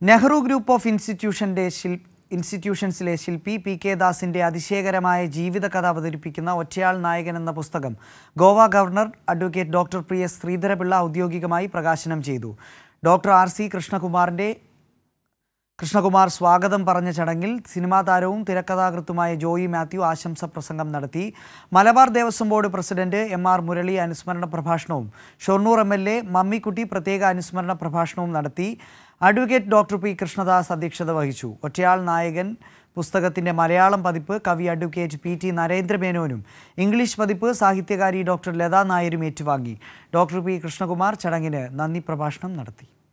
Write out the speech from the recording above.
Nehru group of ഇൻസ്റ്റിറ്റ്യൂഷന്റെ ശിൽ ഇൻസ്റ്റിറ്റ്യൂഷൻസിലെ ശില്പി പി കെ ദാസിന്റെ അതിശയകരമായ ജീവിതകഥ അവതരിപ്പിക്കുന്ന ഒറ്റയാൾ നായകൻ എന്ന പുസ്തകം Goa governor advocate doctor P S Sreedharan Pillai ഔദ്യോഗികമായി പ്രകാശനം ചെയ്തു ഡോക്ടർ ആർ സി കൃഷ്ണകുമാറിന്റെ കൃഷ്ണകുമാർ സ്വാഗതം പറഞ്ഞ ചടങ്ങിൽ സിനിമാ താരവും തിരക്കഥാകൃത്തുമായ ജോയി മാത്യു ആശംസ പ്രസംഗം നടത്തി Malabar Devaswom board president M R Murali അനുസ്മരണ പ്രഭാഷണവും Shoranur M L A Mammikutty പ്രത്യേക അനുസ്മരണ പ്രഭാഷണവും നടത്തി അഡ്വക്കേറ്റ് ഡോക്ടർ പി കൃഷ്ണദാസ് അധ്യക്ഷത വഹിച്ചു ഒറ്റയാൾ നായകൻ പുസ്തകത്തിന്റെ മലയാളം പതിപ്പ് കവി അഡ്വക്കേറ്റ് പി ടി നരേന്ദ്രമേനോനും ഇംഗ്ലീഷ് പതിപ്പ് സാഹിത്യകാരി ഡോക്ടർ ലതാ നായരും ഏറ്റുവാങ്ങി ഡോക്ടർ പി കൃഷ്ണകുമാർ ചടങ്ങിന് നന്ദി പ്രഭാഷണം നടത്തി